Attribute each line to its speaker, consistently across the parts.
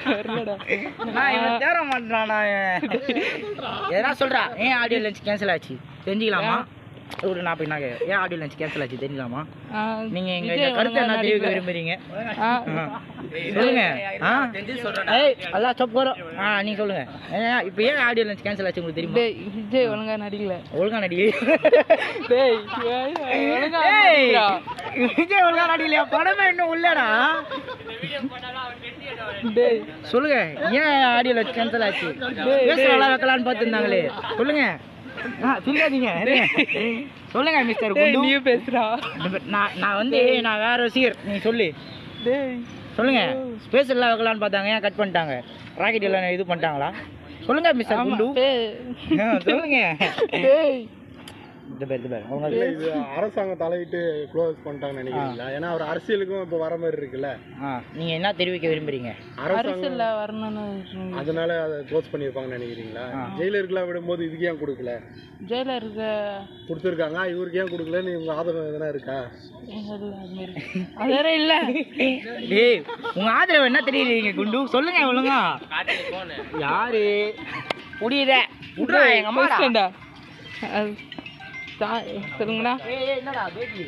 Speaker 1: வரலடா
Speaker 2: நான் இவன் தேர மாட்டானா எதனா சொல்றா ஏன் ஆடியோ லஞ்ச் கேன்சல் ஆச்சு தெரிஞ்சுக்கலாமா ஒரு நான் போய் நான் கே- ஏன் ஆடியோ லஞ்ச் கேன்சல் ஆச்சு தெரிஞ்சுக்கலாமா
Speaker 1: ஆ,
Speaker 2: நீங்க எங்க
Speaker 1: விஜய்
Speaker 2: இந்த கருத்தை என்ன
Speaker 1: ஒழுங்கா
Speaker 2: தெரிவிக்க
Speaker 1: நடிக்கல.
Speaker 2: விரும்புறீங்க
Speaker 1: ஆ,
Speaker 2: ஆ. சொல்லுங்க ஆ ஏய் அல்லா சொப் போறோம் ஆ நீங்க சொல்லுங்க ஏன் இப்போ ஏன் ஆடியோ லஞ்ச் கேன்சல் ஆச்சு உங்களுக்கு தெரியுமா
Speaker 1: டேய் விஜய் ஒழுங்கா நடிக்கல
Speaker 2: ஒழுங்கா நடி
Speaker 1: டேய் ஒழுங்கா
Speaker 2: ஏய்,
Speaker 1: நடிக்கிறா.
Speaker 2: விஜய் ஒழுங்கா நடிக்கலையா படமே இன்னும் உள்ளடா
Speaker 1: டேய்
Speaker 2: சொல்லுங்க ஏன் ஆடியோ லஞ்ச் கேன்சல் ஆச்சு பேச நல்லா வைக்கலாம்னு பார்த்துருந்தாங்களே சொல்லுங்க ஆ சொல்லாதீங்க சொல்லுங்க மிஸ்டர்
Speaker 1: டேய்
Speaker 2: குண்டு
Speaker 1: நீ பேசுறா
Speaker 2: நான் நான் வந்து நான் வேற ரசிகர் நீ சொல்லு
Speaker 1: டேய்
Speaker 2: சொல்லுங்க ஸ்பேஸ் எல்லாம் வைக்கலாம்னு பார்த்தாங்க ஏன் கட் பண்ணிட்டாங்க ராக்கெட் எல்லாம் இது பண்ணிட்டாங்களா சொல்லுங்க மிஸ்டர்
Speaker 1: ஆமா,
Speaker 2: குண்டு
Speaker 1: டேய்.
Speaker 2: ஆ, சொல்லுங்க
Speaker 1: டேய்
Speaker 2: இந்த பேர் இந்த பேர் அவங்க
Speaker 3: இல்ல, இது அரசாங்கம் தலையிட்டு க்ளோஸ் பண்ணிட்டாங்கன்னு நினைக்கிறீங்களா ஏன்னா அவர் அரசியலுக்கும் இப்போ வர மாதிரி இருக்குல்ல
Speaker 2: ஆ நீங்க என்ன தெரிவிக்க விரும்புறீங்க
Speaker 3: அரசாங்கம்
Speaker 1: அரசியல்ல வரணும்னு இருக்குங்க.
Speaker 3: அதனால அதை க்ளோஸ் பண்ணியிருப்பாங்கன்னு நினைக்கிறீங்களா
Speaker 2: ஆ.
Speaker 3: ஜெயிலருக்குலாம் விடும்போது இதுக்கு ஏன் கொடுக்கல
Speaker 1: ஜெயில இருக்க
Speaker 3: கொடுத்துருக்காங்க இவருக்கு ஏன் கொடுக்கலன்னு இவங்க ஆதரவு எதனா இருக்கா
Speaker 1: இல்ல, அது மாதிரி. அது வேற இல்ல
Speaker 2: டேய் உங்க ஆதரவு என்ன தெரியுறீங்க குண்டு சொல்லுங்க ஒழுங்கா யாரு புரியுத விட்றா எங்க அம்மாடா
Speaker 1: பேசுடா. அது தா- சொல்லுங்கண்ணா
Speaker 2: ஏய், ஏய், என்னடா பேபி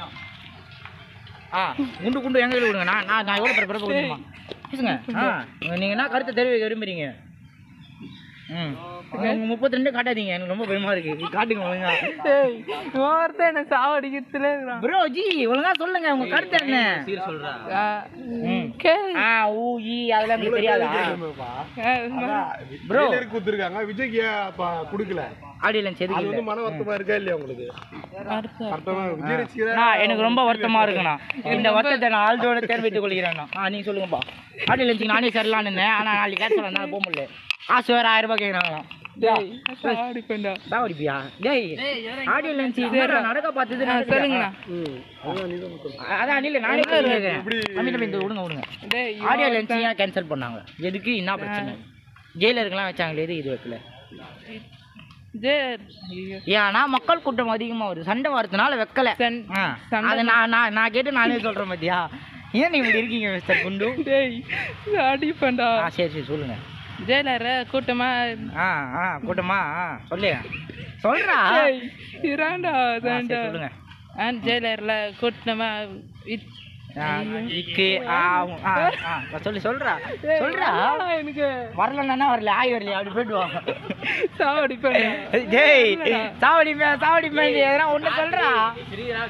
Speaker 2: ஆ குண்டு குண்டு எங்க கையில விடுங்க நான் நான் நான் எவ்வளோ பிறப்பு கொடுமா பேசுங்க ஆ நீங்க என்ன கருத்தை தெரிவிக்க விரும்புறீங்க ம் உங்க முப்பத்தி ரெண்டு காட்டாதீங்க எனக்கு ரொம்ப பயமா இருக்கு காட்டுங்க ஒழுங்கா
Speaker 1: டேய் இவன் ஒருத்தன் என்ன சாவடிக்கிறதுல இருக்கிறான்
Speaker 2: ப்ரோ ஜி ஒழுங்கா சொல்லுங்க உங்க கருத்து என்ன
Speaker 1: ஆ,
Speaker 2: ம்.
Speaker 1: கேளு.
Speaker 2: ஆ ஊ ஈ அதெல்லாம் உங்களுக்கு தெரியாதா
Speaker 1: ஆ, இது மாதிரி.
Speaker 2: ப்ரோ
Speaker 3: ஜெயிலருக்கு கொடுத்துருக்காங்க விஜய்க்கு ஏன் அப்ப கொடுக்கல
Speaker 2: ஆடியோ லஞ்ச்
Speaker 3: அது
Speaker 2: எதுக்கு
Speaker 3: வந்து
Speaker 2: இல்லை
Speaker 3: மன வருத்தமா இருக்கா இல்லையா உங்களுக்கு
Speaker 1: அடுத்து.
Speaker 3: கரெக்டாக விஜய் ரசிகரா
Speaker 2: நான் எனக்கு ரொம்ப வருத்தமா இருக்குண்ணா இந்த வருத்தத்தை நான் ஆழ்ந்தோட தெரிவித்துக் கொள்கிறேண்ணா ஆ நீங்க சொல்லுங்கப்பா ஆடியோ லஞ்சுக்கு நானே சரிலான்னு இருந்தேன் ஆனால் நாளைக்கு கேன்சல் வந்தாலும் போக முடியல காசு வேற ஆயிரம் ரூபாய் கேட்குறாங்களாம்
Speaker 1: டேய் சாவடிப்பேன்டா.
Speaker 2: சாவடிப்பியா டேய் ஆடியோ லஞ்ச் நடக்க பார்த்தது
Speaker 1: ஆ, சொல்லுங்கண்ணா
Speaker 3: ம் அதுதான் நீ தான் சொல்ற.
Speaker 2: அதான் இல்ல நானே கேட்குறேன் தம்பி தம்பி இந்த விடுங்க விடுங்க
Speaker 1: டேய்
Speaker 2: ஆடியோ லஞ்ச் ஏன் கேன்சல் பண்ணாங்க எதுக்கு என்ன பிரச்சனை ஜெயிலருக்குலாம் வச்சாங்களே எதுக்கு இது வைக்கல
Speaker 1: ஜெயர் ஐயோ.
Speaker 2: ஏன்னா மக்கள் கூட்டம் அதிகமா வருது சண்டை வரதுனால வைக்கல
Speaker 1: சன்-
Speaker 2: ஆ, அது நான் நான் நான் கேட்டு நானே சொல்றேன் பாத்தியா ஏன் நீங்க இப்படி இருக்கீங்க மிஸ்டர் குண்டு
Speaker 1: டேய் அடிப்பேன்டா
Speaker 2: ஆ சரி சரி சொல்லுங்க
Speaker 1: ஜெயிலர கூட்டமா
Speaker 2: ஆ ஆ கூட்டமா ஆ சொல்லு சொல்றா
Speaker 1: டேய் இறாண்டா
Speaker 2: ஆ, சரி,
Speaker 1: அதான்டா
Speaker 2: சொல்லுங்க
Speaker 1: ஆ ஜெயிலர்ல கூட்டமா இத்-
Speaker 2: ஆ, இக்கு ஆ ஆ ஆ சொல்லு சொல்றா சொல்றா
Speaker 1: என்னடா எனக்கு
Speaker 2: வரலன்னா வரல ஆய் வரலையா அப்படி போயிட்டு வாங்க
Speaker 1: சாவடிப்பேன்டா
Speaker 2: டேய் சாவடி மே சாவடி மே எதனா ஒண்ணு சொல்றா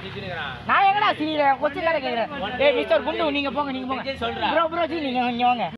Speaker 2: நான் எங்கடா சிரிக்கிறேன் கொஸ்டின் கேக்குறேன் டேய் மிஸ்டர் குண்டு நீங்க போங்க நீங்க போங்க ப்ரோ ப்ரோ ஜி நீங்க இங்க வாங்க